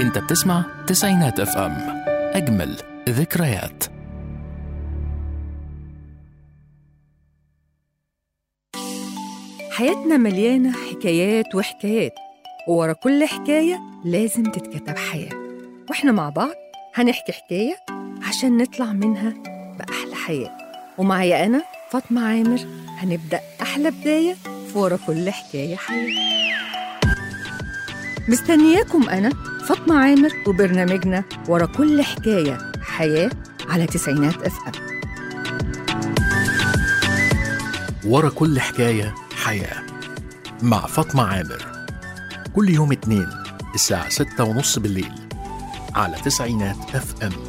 انت بتسمع تسعينات اف ام اجمل ذكريات حياتنا مليانة حكايات وحكايات وورا كل حكاية لازم تتكتب حياة واحنا مع بعض هنحكي حكاية عشان نطلع منها بأحلى حياة ومعايا أنا فاطمة عامر هنبدأ أحلى بداية في ورا كل حكاية حياة مستنياكم أنا فاطمة عامر وبرنامجنا ورا كل حكاية حياة على تسعينات اف ام ورا كل حكاية حياة مع فاطمة عامر كل يوم اتنين الساعة ستة ونص بالليل على تسعينات اف ام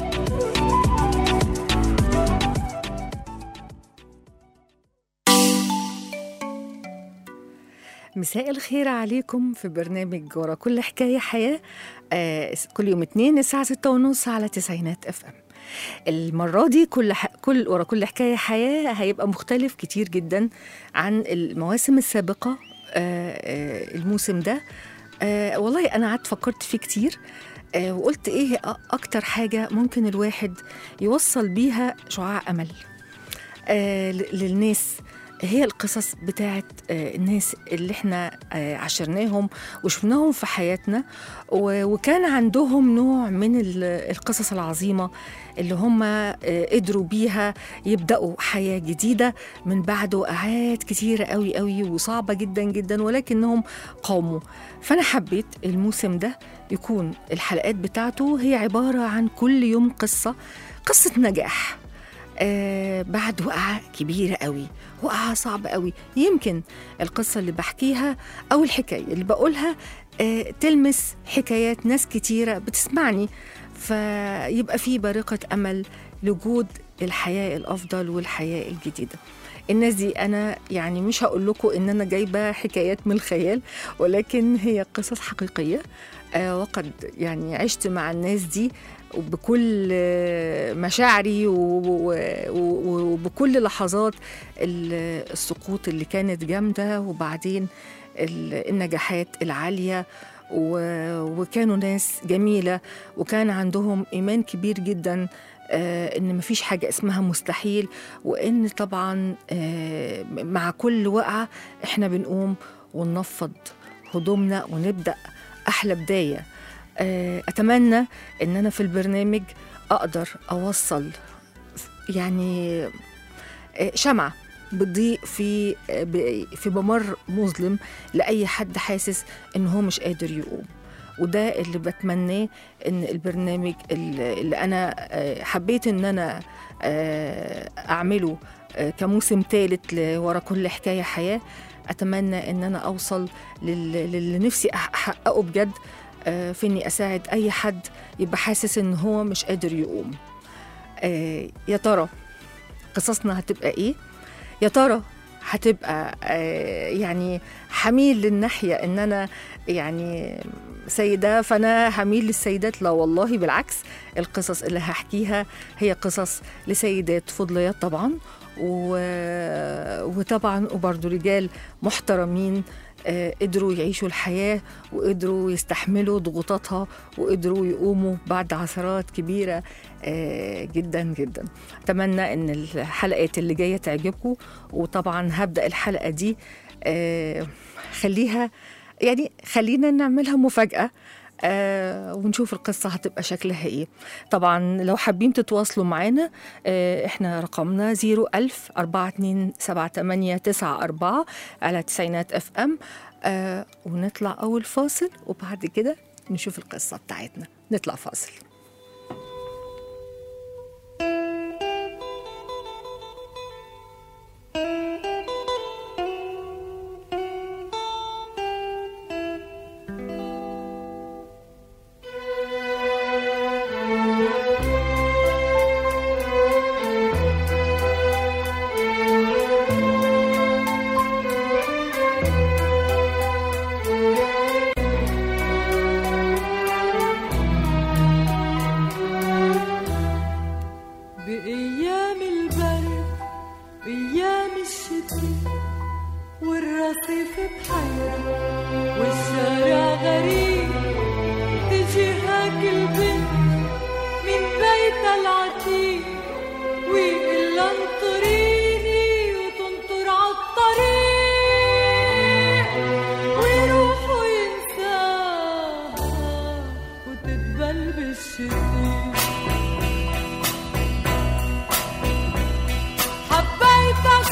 مساء الخير عليكم في برنامج ورا كل حكاية حياة آه كل يوم اتنين الساعة ستة ونص على تسعينات اف ام المرة دي كل ح... كل ورا كل حكاية حياة هيبقى مختلف كتير جدا عن المواسم السابقة آه آه الموسم ده آه والله أنا قعدت فكرت فيه كتير آه وقلت إيه أ- أكتر حاجة ممكن الواحد يوصل بيها شعاع أمل آه ل- للناس هي القصص بتاعت آه، الناس اللي احنا آه، عاشرناهم وشفناهم في حياتنا و- وكان عندهم نوع من ال- القصص العظيمة اللي هم آه، قدروا بيها يبدأوا حياة جديدة من بعد وقعات كتيرة قوي قوي وصعبة جدا جدا ولكنهم قاموا فأنا حبيت الموسم ده يكون الحلقات بتاعته هي عبارة عن كل يوم قصة قصة نجاح آه بعد وقعة كبيرة قوي وقعة صعبة قوي يمكن القصة اللي بحكيها أو الحكاية اللي بقولها آه تلمس حكايات ناس كتيرة بتسمعني فيبقى في بارقة أمل لوجود الحياة الأفضل والحياة الجديدة الناس دي أنا يعني مش هقول لكم إن أنا جايبة حكايات من الخيال ولكن هي قصص حقيقية آه وقد يعني عشت مع الناس دي وبكل آه، مشاعري و- و- و- وبكل لحظات ال- السقوط اللي كانت جامدة وبعدين ال- النجاحات العالية و- وكانوا ناس جميلة وكان عندهم إيمان كبير جدا آه، إن مفيش حاجة اسمها مستحيل وإن طبعا آه، مع كل وقعة إحنا بنقوم وننفض هدومنا ونبدأ أحلى بداية آه، أتمنى إن أنا في البرنامج أقدر أوصل يعني آه، شمعة بتضيء في آه، ب- في ممر مظلم لأي حد حاسس إن هو مش قادر يقوم وده اللي بتمناه إن البرنامج اللي اللي أنا آه، حبيت إن أنا آه، أعمله آه، كموسم ثالث ورا كل حكاية حياة أتمنى إن أنا أوصل لل- للي نفسي أح- أحققه بجد آه، في إني أساعد أي حد يبقى حاسس إن هو مش قادر يقوم آه، يا ترى قصصنا هتبقى إيه؟ يا ترى هتبقى آه، يعني حميل للناحية إن أنا يعني سيدة فأنا هميل للسيدات لا والله بالعكس القصص اللي هحكيها هي قصص لسيدات فضليات طبعا و... وطبعا وبرضه رجال محترمين آه، قدروا يعيشوا الحياة وقدروا يستحملوا ضغوطاتها وقدروا يقوموا بعد عثرات كبيرة آه، جدا جدا أتمنى أن الحلقات اللي جاية تعجبكم وطبعا هبدأ الحلقة دي آه، خليها يعني خلينا نعملها مفاجأة آه ونشوف القصة هتبقى شكلها ايه طبعا لو حابين تتواصلوا معانا آه احنا رقمنا 01000 427894 على تسعينات اف ام آه ونطلع اول فاصل وبعد كده نشوف القصة بتاعتنا نطلع فاصل بأيام البرد بأيام الشتاء والرصيف بحيرة والشارع غريب تجي حبيت العتيق ويقول لها انطريني وتنطر عالطريق ويروح وينساها وتدبل بالشتيق حبيتك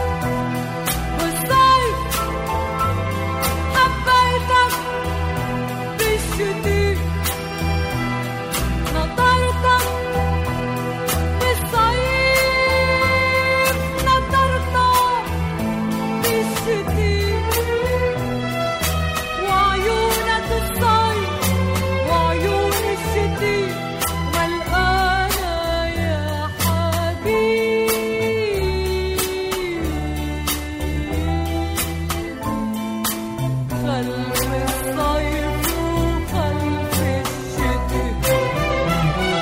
بالصيف حبيتك بالشتيء نطرتك بالصيف نطرتك بالشتيء وعيونك الصيف وعيون الشتيء ملقانة يا حبيبي خلف الصيف وخلف الشتاء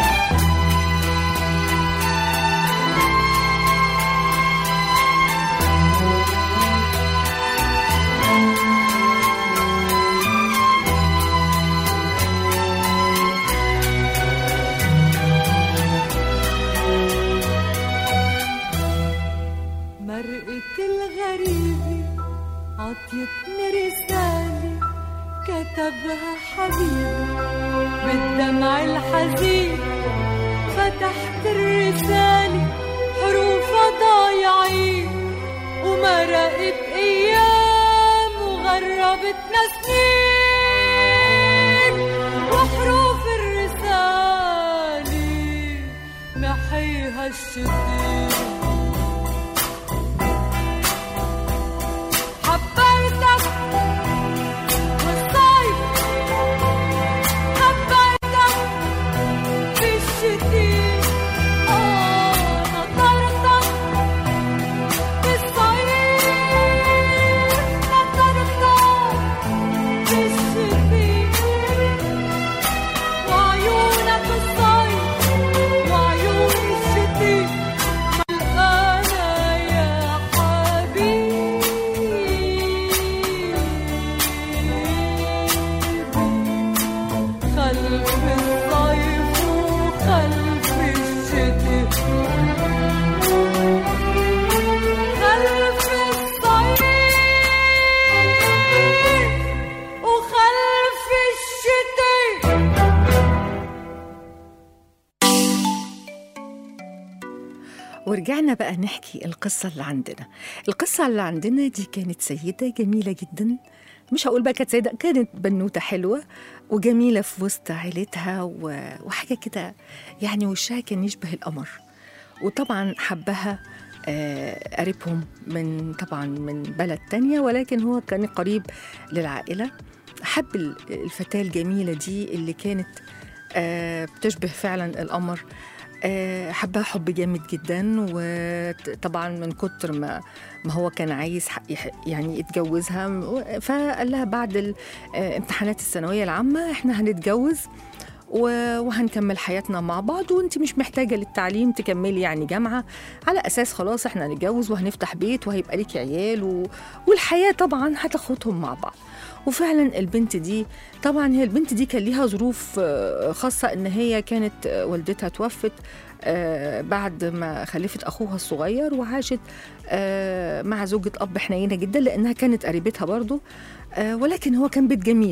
مرقة الغريبة عطيتني رسالة كتبها حبيبي بالدمع الحزين فتحت الرسالة حروفها ضايعين ومرقت أيام وغربتنا سنين وحروف الرسالة محيها الشتيت حبيتك بالصيف حبيتك بالشتيء آه نطرتك بالصيف نطرتك بالشتيء وعيونك الصيف وعيون الشتيء ملقانة يا حبيبي خلف الصيف وخلف الشتاء خلف الصيف وخلف الشتاء ورجعنا بقى نحكي القصة اللي عندنا القصة اللي عندنا دي كانت سيدة جميلة جدا مش هقول بقى كانت سيدة كانت بنوتة حلوة وجميلة في وسط عيلتها و- وحاجة كده يعني وشها كان يشبه القمر وطبعا حبها آه، قريبهم من طبعا من بلد تانية ولكن هو كان قريب للعائلة حب ال- الفتاة الجميلة دي اللي كانت آه، بتشبه فعلا القمر آه، حبها حب جامد جدا وطبعا من كتر ما ما هو كان عايز ح- يح- يعني يتجوزها م- فقال لها بعد ال- آه، امتحانات الثانويه العامه احنا هنتجوز و- وهنكمل حياتنا مع بعض وانت مش محتاجه للتعليم تكملي يعني جامعه على اساس خلاص احنا هنتجوز وهنفتح بيت وهيبقى ليكي عيال و... والحياه طبعا هتاخدهم مع بعض وفعلا البنت دي طبعا هي البنت دي كان ليها ظروف آه، خاصه ان هي كانت آه، والدتها توفت آه، بعد ما خلفت اخوها الصغير وعاشت آه، مع زوجة اب حنينه جدا لانها كانت قريبتها برضو آه، ولكن هو كان بيت جميل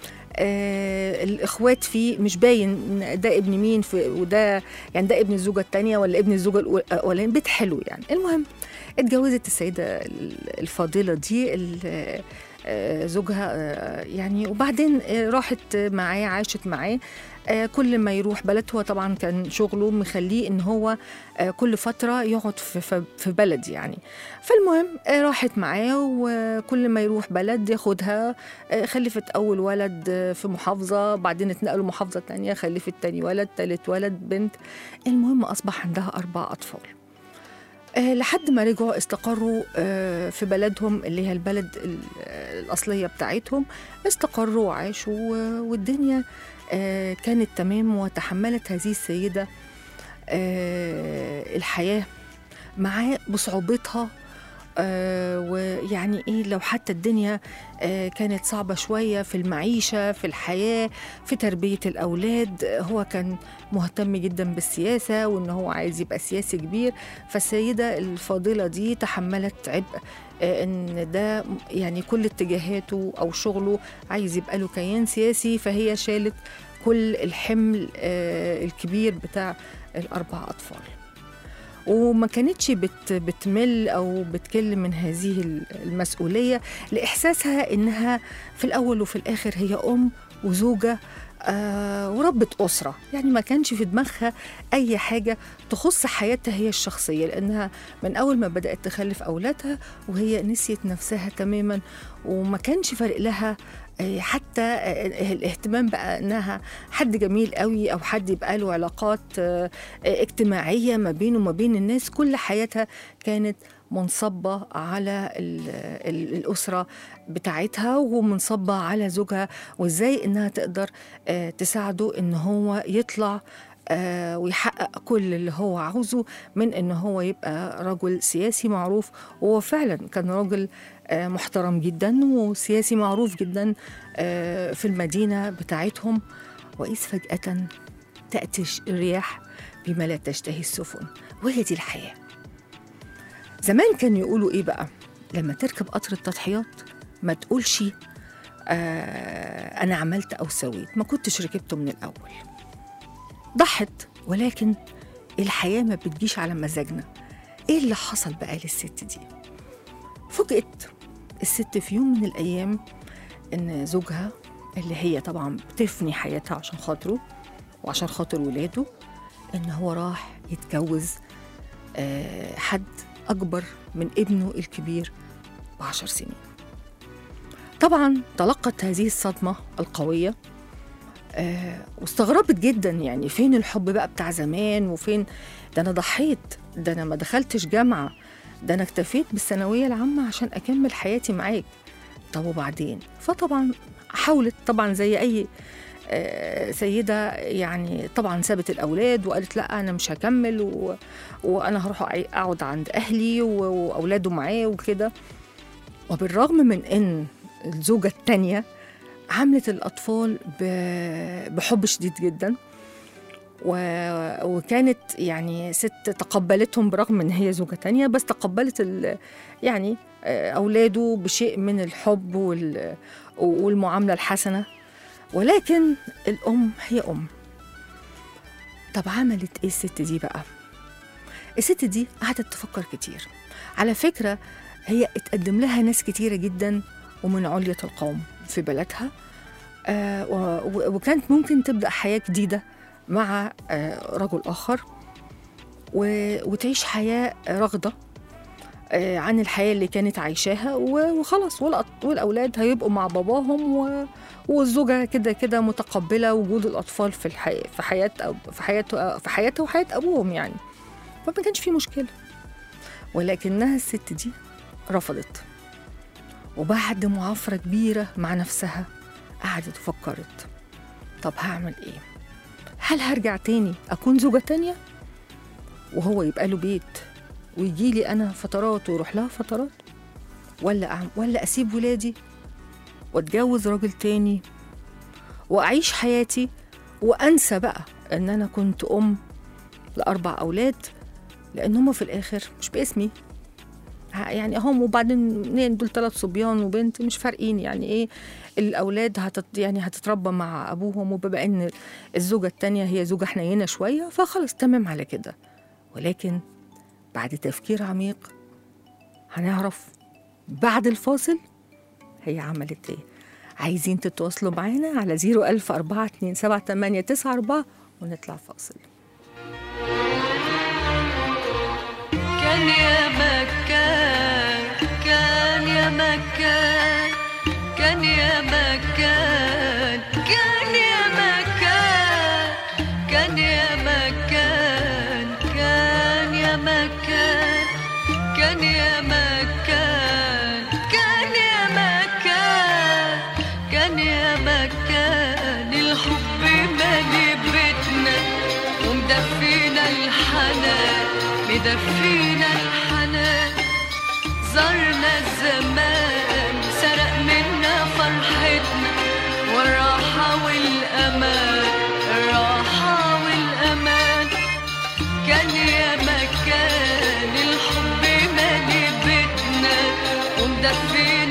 آه الاخوات فيه مش باين ده ابن مين في وده يعني ده ابن الزوجه الثانيه ولا ابن الزوجه الاولانيه بيت حلو يعني المهم اتجوزت السيده الفاضله دي ال- آه، زوجها آه، يعني وبعدين آه، راحت معاه عاشت معاه آه، كل ما يروح بلد هو طبعا كان شغله مخليه ان هو آه، كل فتره يقعد في في- في بلد يعني فالمهم آه، راحت معاه وكل ما يروح بلد ياخدها آه، خلفت اول ولد آه، في محافظه بعدين اتنقلوا محافظه تانية خلفت تاني ولد تالت ولد بنت المهم اصبح عندها اربع اطفال آه، لحد ما رجعوا استقروا آه، في بلدهم اللي هي البلد ال- آه، الأصلية بتاعتهم استقروا وعاشوا و- والدنيا آه، كانت تمام وتحملت هذه السيدة آه، الحياة معاه بصعوبتها آه ويعني ايه لو حتى الدنيا آه كانت صعبة شوية في المعيشة في الحياة في تربية الأولاد آه، هو كان مهتم جدا بالسياسة وإن هو عايز يبقى سياسي كبير فالسيدة الفاضلة دي تحملت عبء آه، إن ده يعني كل اتجاهاته أو شغله عايز يبقى له كيان سياسي فهي شالت كل الحمل آه، الكبير بتاع الأربع أطفال وما كانتش بت بتمل او بتكل من هذه المسؤوليه لاحساسها انها في الاول وفي الاخر هي ام وزوجه آه وربة أسرة يعني ما كانش في دماغها أي حاجة تخص حياتها هي الشخصية لأنها من أول ما بدأت تخلف أولادها وهي نسيت نفسها تماما وما كانش فارق لها آه، حتى آه، الاهتمام بقى انها حد جميل قوي او حد يبقى له علاقات آه، اجتماعيه ما بينه وما بين الناس كل حياتها كانت منصبة على ال- ال- الأسرة بتاعتها ومنصبة على زوجها وإزاي إنها تقدر آه، تساعده إن هو يطلع آه، ويحقق كل اللي هو عاوزه من إن هو يبقى رجل سياسي معروف وهو فعلا كان راجل آه، محترم جدا وسياسي معروف جدا آه، في المدينة بتاعتهم وإذ فجأة تأتي الرياح بما لا تشتهي السفن وهي دي الحياة زمان كانوا يقولوا إيه بقى لما تركب قطر التضحيات ما تقولش آه أنا عملت أو سويت ما كنتش ركبته من الأول ضحت ولكن الحياة ما بتجيش على مزاجنا إيه اللي حصل بقى للست دي فوجئت الست في يوم من الأيام إن زوجها اللي هي طبعا بتفني حياتها عشان خاطره وعشان خاطر ولاده إن هو راح يتجوز آه، حد أكبر من ابنه الكبير بعشر سنين طبعا تلقت هذه الصدمة القوية آه، واستغربت جدا يعني فين الحب بقى بتاع زمان وفين ده أنا ضحيت ده أنا ما دخلتش جامعة ده أنا اكتفيت بالثانوية العامة عشان أكمل حياتي معاك طب وبعدين فطبعا حاولت طبعا زي أي آه، سيدة يعني طبعا سابت الأولاد وقالت لا أنا مش هكمل و... وأنا هروح أع- أقعد عند أهلي و... وأولاده معاه وكده وبالرغم من إن الزوجة التانية عملت الأطفال ب... بحب شديد جدا و... وكانت يعني ست تقبلتهم برغم ان هي زوجة تانية بس تقبلت ال... يعني آه، أولاده بشيء من الحب وال... والمعاملة الحسنة ولكن الأم هي أم طب عملت إيه الست دي بقى؟ الست دي قعدت تفكر كتير على فكرة هي اتقدم لها ناس كتيرة جدا ومن علية القوم في بلدها آه و- و- وكانت ممكن تبدأ حياة جديدة مع آه رجل آخر و- وتعيش حياة رغدة آه، عن الحياة اللي كانت عايشاها و- وخلاص والأط- والأولاد هيبقوا مع باباهم و... والزوجة كده كده متقبلة وجود الأطفال في الحياة في حياة أب- في حياته في حياتها وحياة أبوهم يعني فما كانش في مشكلة ولكنها الست دي رفضت وبعد معافرة كبيرة مع نفسها قعدت وفكرت طب هعمل ايه هل هرجع تاني أكون زوجة تانية وهو يبقى له بيت ويجي لي أنا فترات ويروح لها فترات ولا أعم ولا أسيب ولادي واتجوز راجل تاني وأعيش حياتي وأنسى بقى إن أنا كنت أم لأربع أولاد لأن هم في الآخر مش باسمي ه- يعني هم وبعدين اتنين دول ثلاث صبيان وبنت مش فارقين يعني ايه الاولاد هتت يعني هتتربى مع ابوهم وبما ان الزوجه التانية هي زوجه حنينه شويه فخلاص تمام على كده ولكن بعد تفكير عميق هنعرف بعد الفاصل هي عملت ايه عايزين تتواصلوا معانا على 010427894 ونطلع فاصل كان يا مكان كان يا مكان كان يا مكان كان يا مكان كان يا مكان كان يا مكان كان يا مكان كان يا مكان كان يا مكان الحب مالي بيتنا ومدفينا الحنان مدفينا الحنان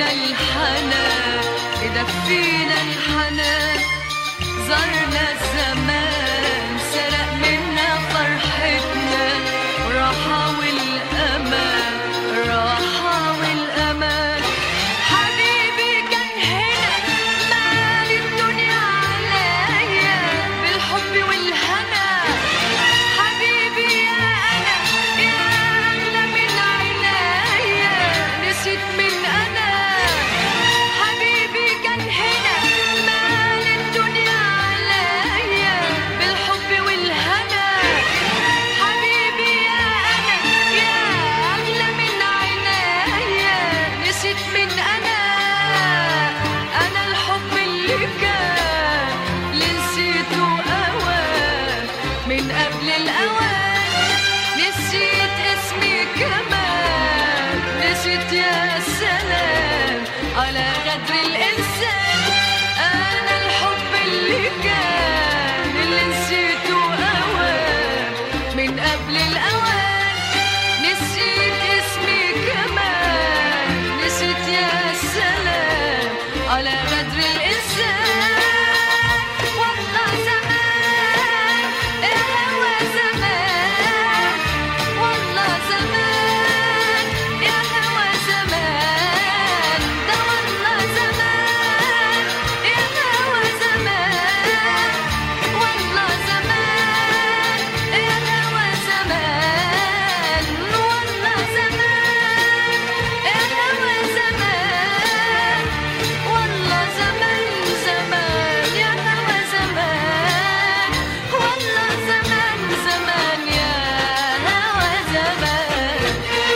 يدفينا الحنان يدفينا الحنان زرنا الزمان سرق منا فرحتنا راحة والأمان راحة والأمان حبيبي كان هنا مال الدنيا عليا بالحب والهنا حبيبي يا أنا يا أغلى من عينيا نسيت من أنا حبيبي كان هنا مال الدنيا عليا بالحب والهنا حبيبي يا أنا يا أغلى من عينيا نسيت من أنا أنا الحب اللي كان اللي نسيته أوان من قبل الأوان نسيت اسمي كمان نسيت يا سلام على قدر الإنسان أنا الحب اللي كان اللي نسيته أوان من قبل الأوان نسيت اسمي كمان نسيت يا سلام على قدر الإنسان والله زمان يا هوا زمان والله زمان يا هوا زمان ده والله زمان يا هوا زمان والله زمان يا هوا زمان والله زمان يا هوا زمان والله زمان زمان يا هوا زمان والله زمان زمان يا هوا زمان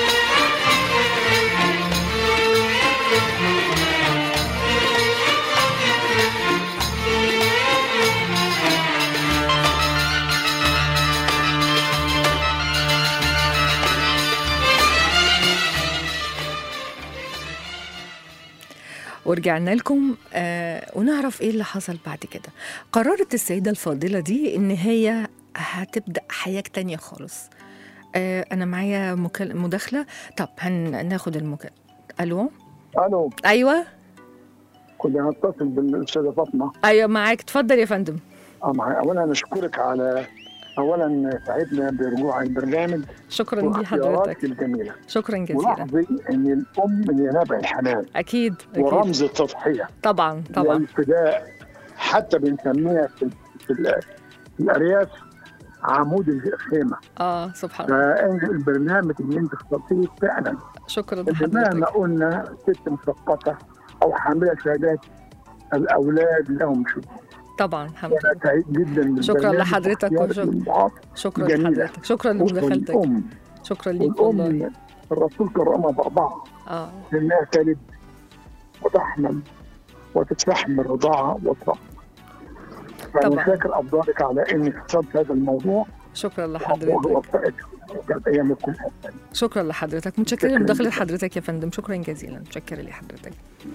ورجعنا لكم آه ونعرف ايه اللي حصل بعد كده قررت السيدة الفاضلة دي ان هي هتبدأ حياة تانية خالص آه انا معايا مكال... مداخلة طب هناخد المكالمة الو الو ايوه كنت هتصل بالاستاذه فاطمه ايوه معاك اتفضل يا فندم آه، معي. اولا اشكرك على اولا سعدنا برجوع البرنامج شكرا دي واختياراتك حضرتك الجميله شكرا جزيلا ولاحظي ان الام هي نبع الحنان اكيد اكيد ورمز التضحيه طبعا طبعا والفداء حتى بنسميها في, في, ال- في الارياف عمود الخيمه اه سبحان الله فالبرنامج اللي انت اخترتيه فعلا شكرا اللي مهما لحضرتك قلنا ست مثقفه او حامله شهادات الاولاد لهم شو طبعا الحمد لله انا سعيد جدا شكراً بالبرنامج لحضرتك واختيارك وشكراً. للمعاصر. شكرا جميلة. لحضرتك شكرا لمداخلتك والام شكرا ليك والله والام الرسول كرمها باربعه اه انها تلد وتحمل وتستحمل الرضاعه والصبر فانا طبعاً. شاكر افضالك على انك اخترت هذا الموضوع شكرا لحضرتك ووفقك كانت ايامكم افضل شكرا لحضرتك متشكرة شكراً لمداخلة جداً. حضرتك يا فندم شكرا جزيلا متشكرة لحضرتك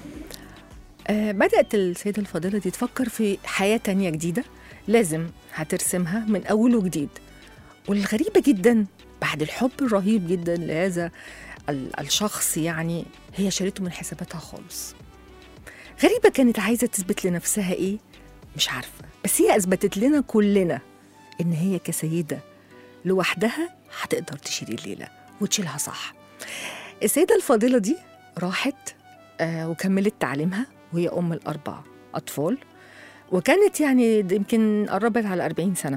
آه بدأت السيدة الفاضلة دي تفكر في حياة تانية جديدة لازم هترسمها من أول وجديد والغريبة جدا بعد الحب الرهيب جدا لهذا ال- الشخص يعني هي شالته من حساباتها خالص غريبة كانت عايزة تثبت لنفسها إيه مش عارفة بس هي أثبتت لنا كلنا إن هي كسيدة لوحدها هتقدر تشيل الليلة وتشيلها صح السيدة الفاضلة دي راحت آه وكملت تعليمها وهي أم الأربع أطفال وكانت يعني د- يمكن قربت على 40 سنة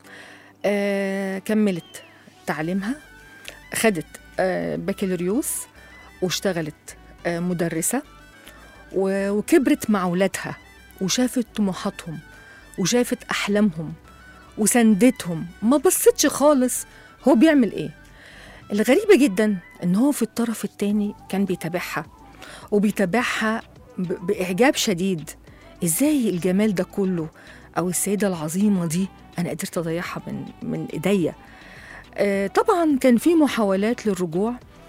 آه كملت تعليمها خدت آه بكالوريوس واشتغلت آه مدرسة و- وكبرت مع ولادها وشافت طموحاتهم وشافت أحلامهم وسندتهم ما بصتش خالص هو بيعمل ايه الغريبة جدا ان هو في الطرف التاني كان بيتابعها وبيتابعها ب- بإعجاب شديد ازاي الجمال ده كله او السيدة العظيمة دي انا قدرت اضيعها من من ايديا آه طبعا كان في محاولات للرجوع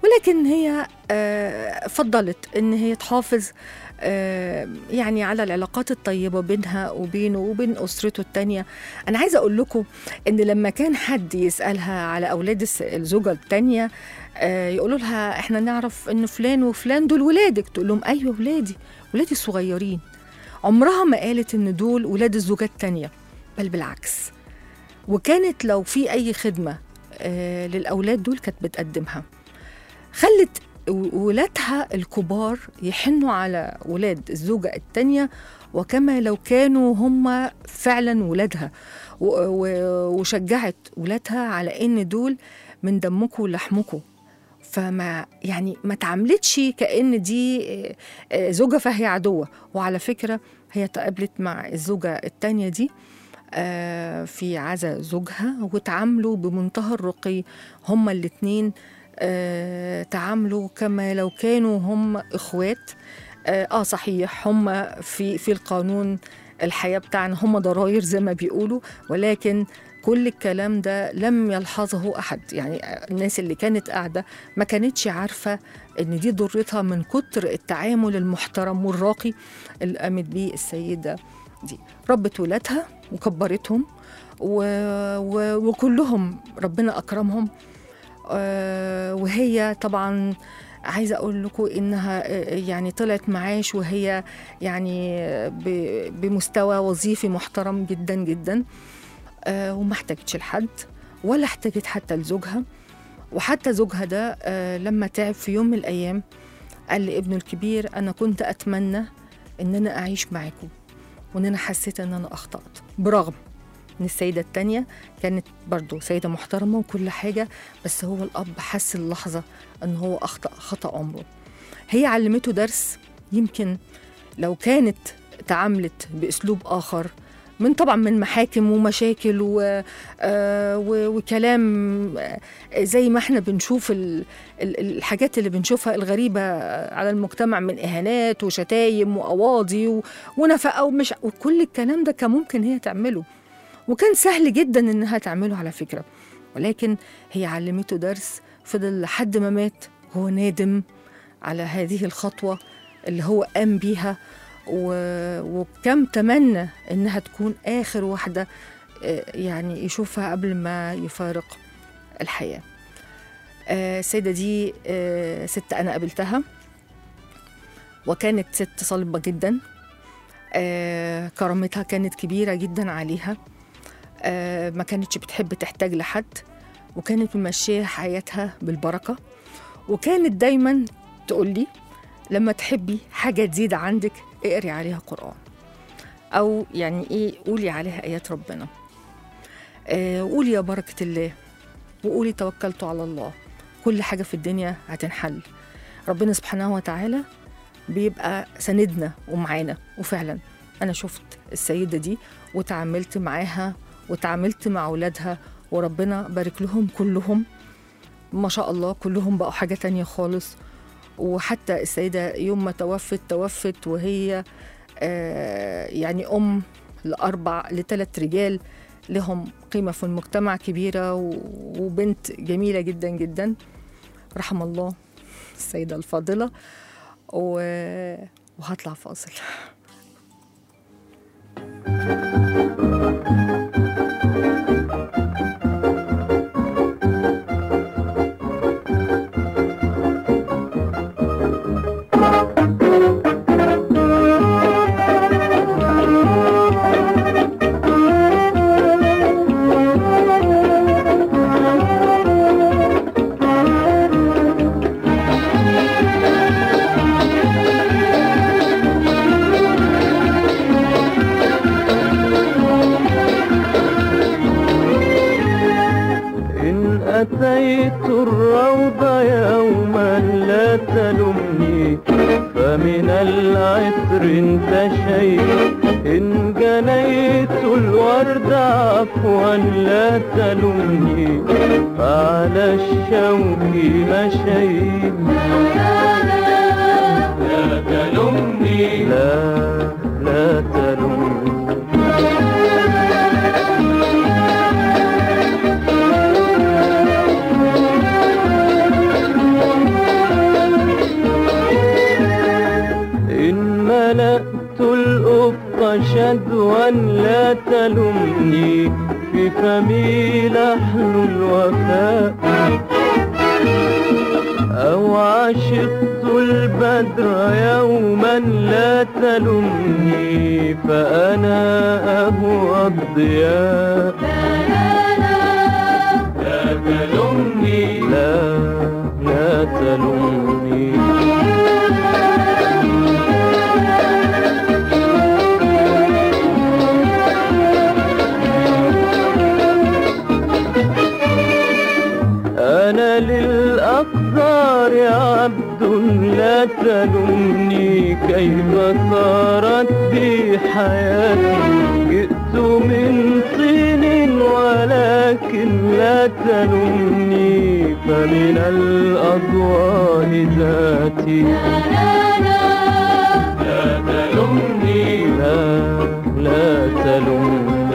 ولكن هي آه، فضلت ان هي تحافظ آه، يعني على العلاقات الطيبه بينها وبينه وبين اسرته التانية انا عايزه اقول لكم ان لما كان حد يسالها على اولاد الس- الزوجه التانية آه، يقولوا لها احنا نعرف ان فلان وفلان دول ولادك تقول لهم ايوه ولادي ولادي الصغيرين عمرها ما قالت ان دول ولاد الزوجات التانية بل بالعكس وكانت لو في اي خدمه آه، للاولاد دول كانت بتقدمها خلت و- ولادها الكبار يحنوا على ولاد الزوجة التانية وكما لو كانوا هم فعلا ولادها و- و- وشجعت ولادها على ان دول من دمكم ولحمكم فما يعني ما تعاملتش كأن دي آه، آه، زوجة فهي عدوة وعلى فكرة هي تقابلت مع الزوجة التانية دي آه، في عزا زوجها وتعاملوا بمنتهى الرقي هما الاتنين آه، تعاملوا كما لو كانوا هم اخوات اه آه، صحيح هم في في القانون الحياه بتاعنا هم ضراير زي ما بيقولوا ولكن كل الكلام ده لم يلحظه احد يعني الناس اللي كانت قاعده ما كانتش عارفه ان دي ضرتها من كتر التعامل المحترم والراقي اللي قامت بيه السيده دي ربت ولادها وكبرتهم و... و... وكلهم ربنا اكرمهم آه، وهي طبعا عايزه اقول لكم انها آه، يعني طلعت معاش وهي يعني آه، ب- بمستوى وظيفي محترم جدا جدا آه، وما احتاجتش لحد ولا احتاجت حتى لزوجها وحتى زوجها ده آه، لما تعب في يوم من الايام قال لابنه الكبير انا كنت اتمنى ان انا اعيش معاكم وان انا حسيت ان انا اخطات برغم ان السيده التانية كانت برضو سيده محترمه وكل حاجه بس هو الاب حس اللحظه ان هو اخطا خطا عمره هي علمته درس يمكن لو كانت تعاملت باسلوب اخر من طبعا من محاكم ومشاكل و... آه و... وكلام آه، زي ما احنا بنشوف ال... ال- الحاجات اللي بنشوفها الغريبه على المجتمع من اهانات وشتايم وقواضي و... ونفقه ومش وكل الكلام ده كان ممكن هي تعمله وكان سهل جدا انها تعمله على فكره ولكن هي علمته درس فضل لحد ما مات هو نادم على هذه الخطوه اللي هو قام بيها و... وكم تمنى انها تكون اخر واحده آه، يعني يشوفها قبل ما يفارق الحياه آه، السيده دي آه، ست انا قابلتها وكانت ست صلبه جدا آه، كرامتها كانت كبيره جدا عليها آه، ما كانتش بتحب تحتاج لحد وكانت ممشيه حياتها بالبركه وكانت دايما تقول لي لما تحبي حاجه تزيد عندك اقري عليها قران او يعني ايه قولي عليها ايات ربنا آه، قولي يا بركه الله وقولي توكلت على الله كل حاجه في الدنيا هتنحل ربنا سبحانه وتعالى بيبقى سندنا ومعانا وفعلا انا شفت السيده دي وتعاملت معاها وتعاملت مع اولادها وربنا بارك لهم كلهم ما شاء الله كلهم بقوا حاجه تانية خالص وحتى السيده يوم ما توفت توفت وهي آه يعني ام لاربع لثلاث رجال لهم قيمه في المجتمع كبيره و- وبنت جميله جدا جدا رحم الله السيده الفاضله و... وهطلع فاصل إن أتيت الروض يوما لا تلمني فمن العطر انتشيت إن جنيت الورد عفوا لا تلمني فعلى الشوك مشيت لا تلمني لا لا تلمني ملأت الأفق شدوا لا تلمني في فمي لحن الوفاء أو عشقت البدر يوما لا تلمني فأنا أهوى الضياء لا تلمني لا لا تلمني أنا للأقدار عبد لا تلمني كيف صارت بي حياتي جئت من طين ولكن لا تلمني فمن الأضواء ذاتي لا تلمني لا لا تلمني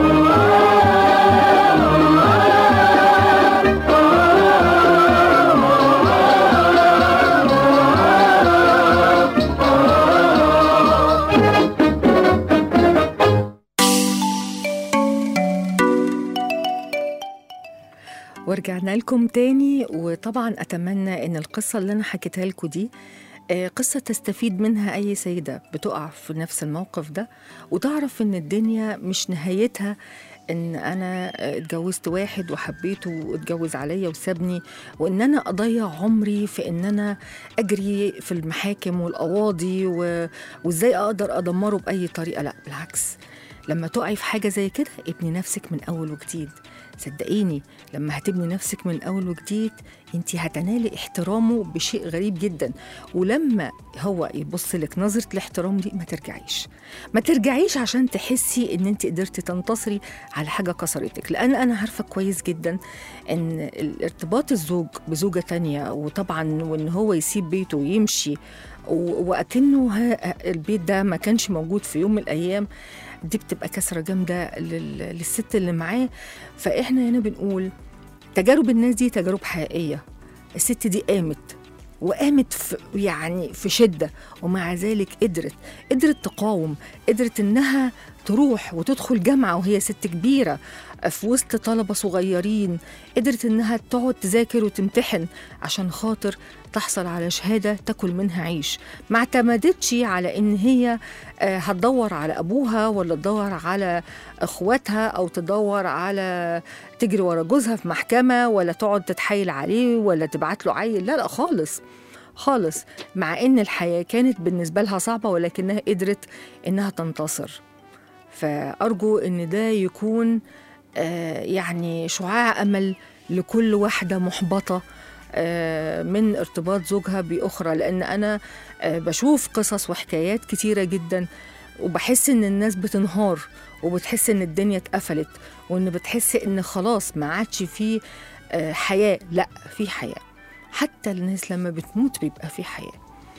ورجعنا لكم تاني وطبعا أتمنى إن القصة اللي أنا حكيتها لكم دي آه، قصة تستفيد منها أي سيدة بتقع في نفس الموقف ده وتعرف إن الدنيا مش نهايتها إن أنا آه، اتجوزت واحد وحبيته واتجوز عليا وسابني وإن أنا أضيع عمري في إن أنا أجري في المحاكم والقواضي و... وإزاي أقدر أدمره بأي طريقة لا بالعكس لما تقعي في حاجة زي كده ابني نفسك من أول وجديد صدقيني لما هتبني نفسك من أول وجديد انت هتنالي احترامه بشيء غريب جدا ولما هو يبص لك نظرة الاحترام دي ما ترجعيش ما ترجعيش عشان تحسي ان انت قدرتي تنتصري على حاجة كسرتك لان انا عارفة كويس جدا ان ارتباط الزوج بزوجة تانية وطبعا وان هو يسيب بيته ويمشي و- وأكنه ها- البيت ده ما كانش موجود في يوم من الأيام دي بتبقى كسرة جامدة لل- للست اللي معاه فإحنا هنا بنقول تجارب الناس دي تجارب حقيقية الست دي قامت وقامت في يعني في شدة ومع ذلك قدرت قدرت تقاوم قدرت إنها تروح وتدخل جامعة وهي ست كبيرة في وسط طلبة صغيرين قدرت إنها تقعد تذاكر وتمتحن عشان خاطر تحصل على شهادة تاكل منها عيش ما اعتمدتش على إن هي آه، هتدور على أبوها ولا تدور على إخواتها أو تدور على تجري ورا جوزها في محكمة ولا تقعد تتحايل عليه ولا تبعت له عيل لا لا خالص خالص مع إن الحياة كانت بالنسبة لها صعبة ولكنها قدرت إنها تنتصر فأرجو إن ده يكون آه، يعني شعاع أمل لكل واحدة محبطة آه، من ارتباط زوجها بأخرى لأن أنا آه، بشوف قصص وحكايات كتيرة جدا وبحس إن الناس بتنهار وبتحس إن الدنيا اتقفلت وإن بتحس إن خلاص ما عادش فيه آه، حياة لا في حياة حتى الناس لما بتموت بيبقى في حياة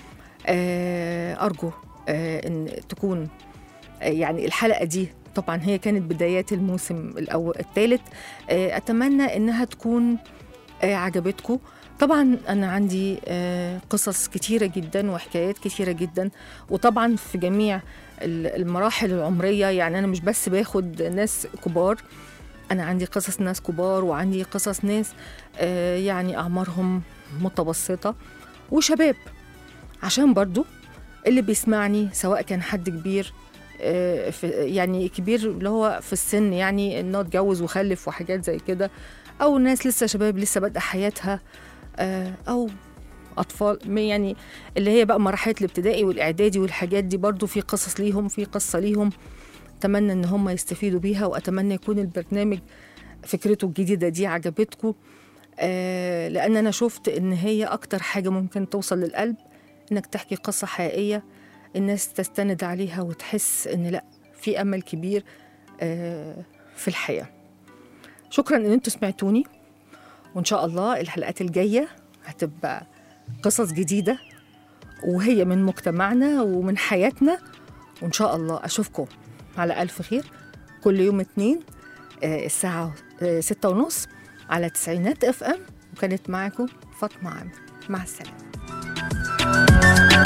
آه، أرجو آه، إن تكون آه، يعني الحلقة دي طبعا هي كانت بدايات الموسم الأول الثالث أتمنى إنها تكون آه، عجبتكم طبعا أنا عندي آه، قصص كتيرة جدا وحكايات كتيرة جدا وطبعا في جميع ال- المراحل العمرية يعني أنا مش بس باخد ناس كبار أنا عندي قصص ناس كبار وعندي قصص ناس آه، يعني أعمارهم متوسطة وشباب عشان برضو اللي بيسمعني سواء كان حد كبير آه، في يعني كبير اللي هو في السن يعني انه اتجوز وخلف وحاجات زي كده او ناس لسه شباب لسه بادئه حياتها آه، او اطفال م- يعني اللي هي بقى مرحله الابتدائي والاعدادي والحاجات دي برضو في قصص ليهم في قصه ليهم اتمنى ان هم يستفيدوا بيها واتمنى يكون البرنامج فكرته الجديده دي عجبتكم آه لان انا شفت ان هي اكتر حاجه ممكن توصل للقلب انك تحكي قصه حقيقيه الناس تستند عليها وتحس ان لا في امل كبير آه في الحياه شكرا ان انتوا سمعتوني وان شاء الله الحلقات الجايه هتبقى قصص جديده وهي من مجتمعنا ومن حياتنا وان شاء الله اشوفكم على الف خير كل يوم اتنين آه، الساعه آه، ستة ونص على تسعينات اف ام وكانت معاكم فاطمه عامر مع السلامه